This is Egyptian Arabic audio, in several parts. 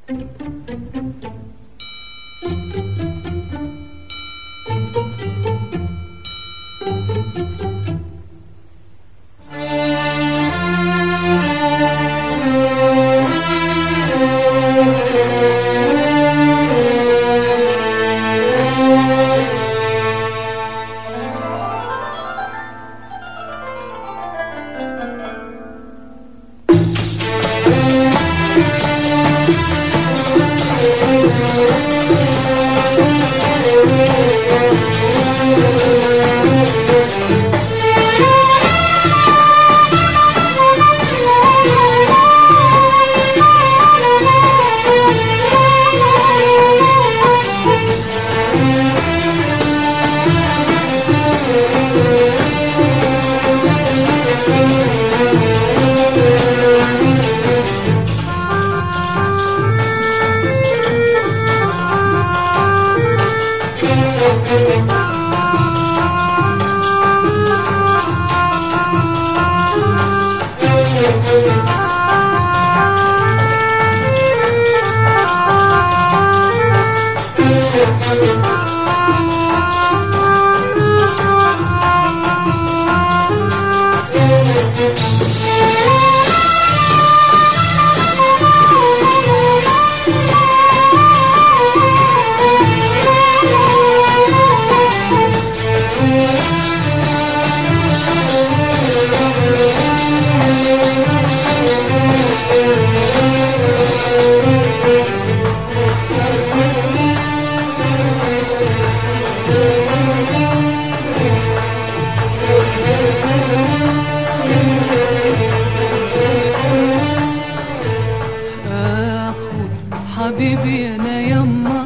اخد حبيبي انا يما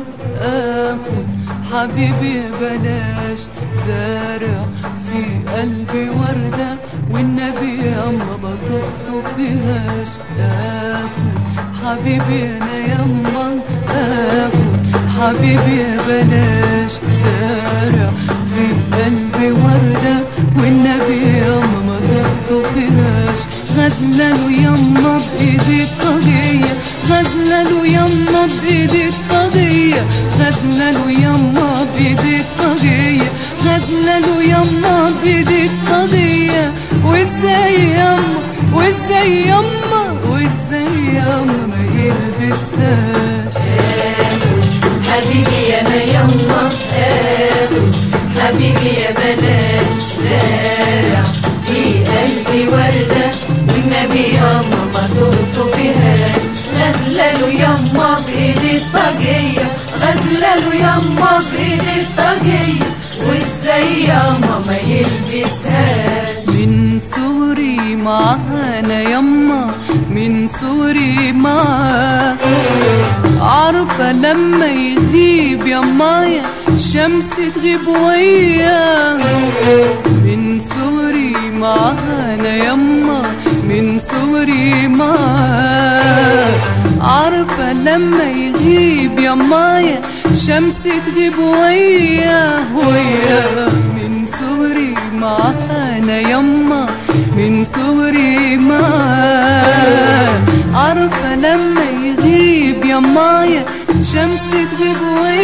اخد حبيبي بلاش زارع في قلبي وردة والنبي يما بطقته فيهاش اخد حبيبي انا يما اخد حبيبي بلاش زارع في قلبي وردة والنبي يما ما دقته فيهاش غزلة له يما بإيدي الطاغية غزلة له يما بإيدي الطاغية غزلة له يما بإيدي الطاغية غزلة له يما بإيدي الطاغية وازاي يما وازاي يما وازاي يما ما يلبسهاش حبيبي انا يما اخد حبيبي يا بلاش زارع في قلبي وردة والنبي يما ما تقطه فيهاش غزلة له يما بإيدي الطاقية غزلة له يما بإيدي الطاقية وازاي يما ما يلبسهاش من صغري معانا يما من صغري معاه عارفة لما يغيب يمايا الشمس تغيب وياه من صغري معانا يما من صغري معاه عارفة لما يغيب يمايا الشمس تغيب وياه وياه من صغري معانا يما من صغري معاه عارفة لما يغيب يمايا شمس تغيب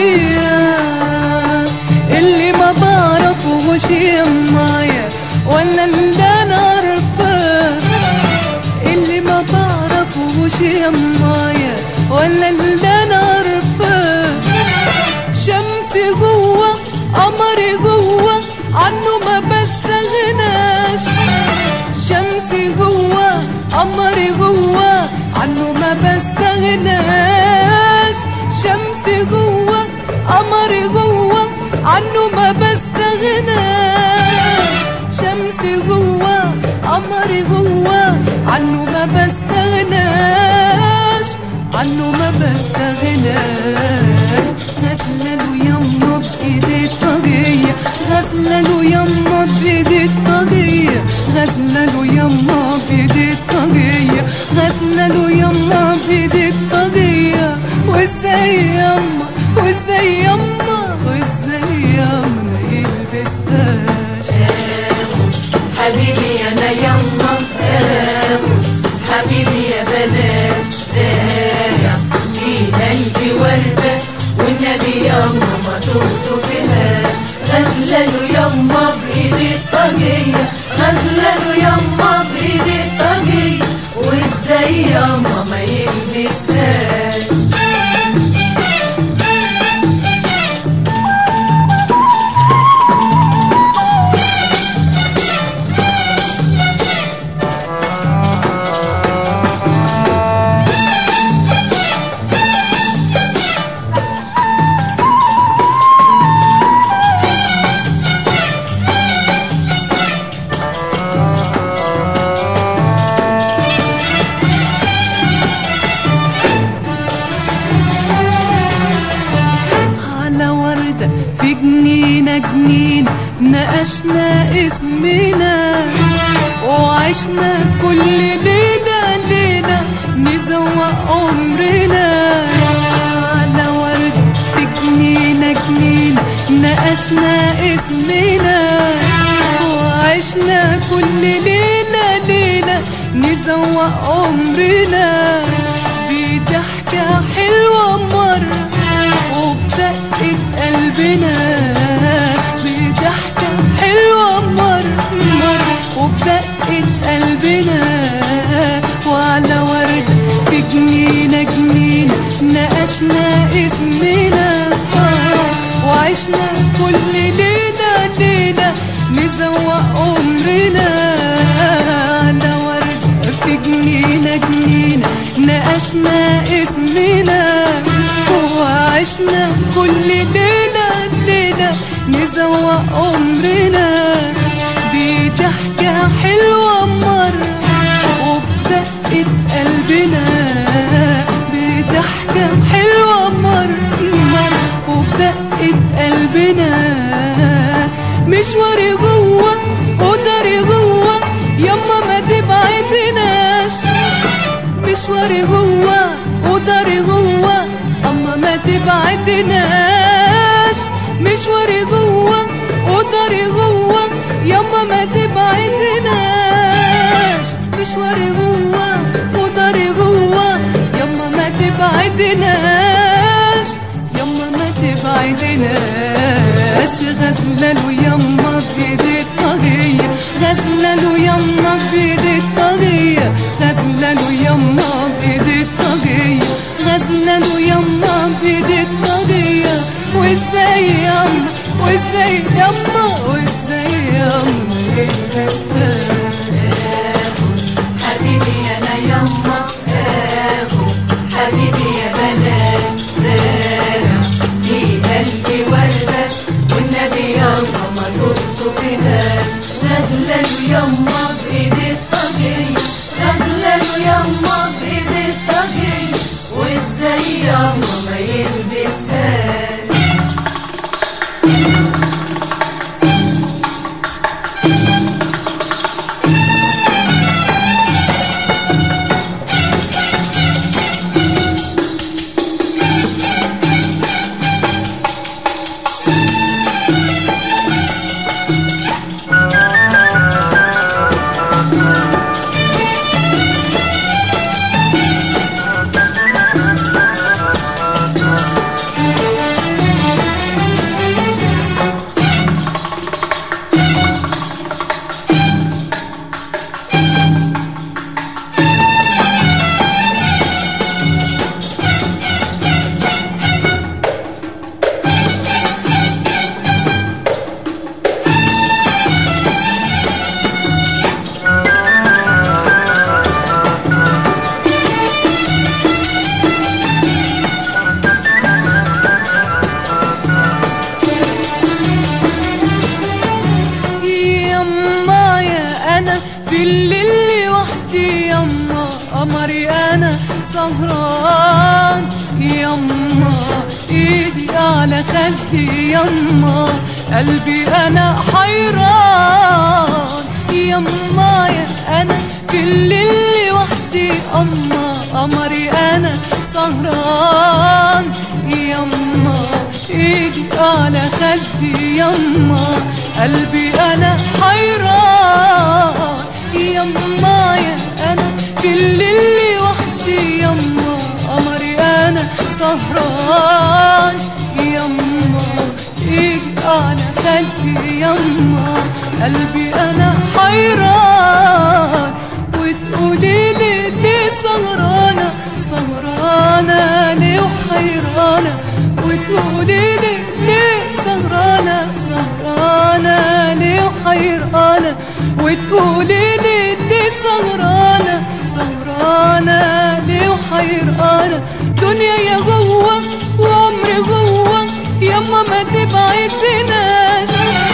وياه اللي ما بعرفوش يمايا ولا اللي انا عارفاه اللي ما بعرفوش يمايا ولا اللي انا عارفاه شمسي جوه قمري جوه عنه ما بستغناش شمسي جوه قمري جوه عنه ما بستغناش شمسي جوه قمري جوه عنه ما بستغناش شمسي جوه قمري جوه عنه ما بستغناش عنه ما بستغناش غسلة له يما بإيدي الطاقية غسلة له يما بإيدي الطاقية غسلة له يما بإيدي الطاقية غسلة له يما بإيدي الطاقية وازاي يما وازاي يما وازاي يما ما يلبسهاش حبيبي انا يما اخد حبيبي يا بلاش زارع في تهته فيها غزلة له يما بإيد الطاقية غزلة له يما بإيد الطاقية وازاي يما ما يلبسهاش على وردة في جنينة جنينة ناقشنا اسمنا وعشنا كل ليلة ليلة نزوق عمرنا على وردة في جنينة جنينة ناقشنا اسمنا وعشنا كل ليلة ليلة نزوق عمرنا بضحكة حلوة مرة وبدقة قلبنا بضحكة حلوة مرة مرة وبدقة قلبنا وعلى ورد في جنينة جنينة ناقشنا اسمنا آه، وعشنا كل ليلة ليلة نزوق عمرنا على ورد في جنينة جنينة ناقشنا اسمنا وعشنا كل ليلة ليلة نزوق عمرنا بضحكة حلوة مرة وبدقة قلبنا بضحكة حلوة مرة مرة وبدقة قلبنا مشواري جوه قدري جوه يما ما تبعدناش مشواري جوه قدري جوه اما ما تبعدناش مشواري جوه قدري جوه يما ما تبعدناش مشواري جوه قدري جوه يما ما تبعدناش يما ما تبعدناش غزلة له يما بيد الطاقية غزلة له يما بيد الطاقية غزلة له يما بيد الطاقية غزلة له يما بيد الطاقية وازاي يما وازاي يما وازاي يما يلبسهاش حبيبي انا يما اخو حبيبي يا بلاش زارع في قلبي وردة والنبي يما ما تهته فيهاش غزلة له يما بإيد الطاقية غزلة له يما بإيد الطاقية وازاي يما ما يلبسهاش يما يا انا في الليل لوحدي يما قمري انا سهران يما ايدي على خدي يما قلبي انا حيران يما يا انا في الليل لوحدي اما قمري انا سهران يما ايدي على خدي يما قلبي انا حيران يما يا انا في الليل وحدي يما قمري انا سهران يما عليكي يما قلبي انا حيران وتقولي لي ليه سهرانة سهرانة ليه وحيرانة وتقولي لي ليه سهرانة سهرانة ليه وحيرانة وتقولي لي ليه سهرانة سهرانة ليه وحيرانة دنيا يا جوه وعمري جوه يما ما تبعدناش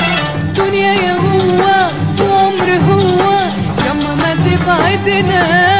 دنيا يا هو وعمري هو يما ما تبعدناش